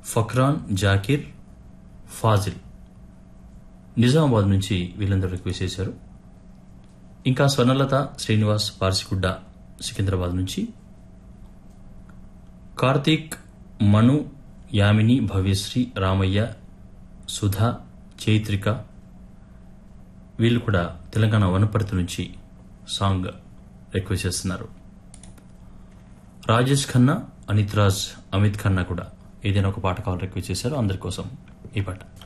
ఫక్రాన్ జాకిర్ ఫాజిల్ నిజామాబాద్ నుంచి వీళ్ళందరూ రిక్వెస్ట్ చేశారు ఇంకా స్వర్ణలత శ్రీనివాస్ పార్సిగుడ్డ సికింద్రాబాద్ నుంచి కార్తీక్ మను యామిని భవ్యశ్రీ రామయ్య సుధా చైత్రిక వీళ్ళు కూడా తెలంగాణ వనపర్తి నుంచి సాంగ్ రిక్వెస్ట్ చేస్తున్నారు రాజేష్ ఖన్నా అనిత్ రాజ్ అమిత్ ఖన్నా కూడా ఏదైనా ఒక పాట కావాలి రిక్వెస్ట్ చేశారు అందరి కోసం ఈ పాట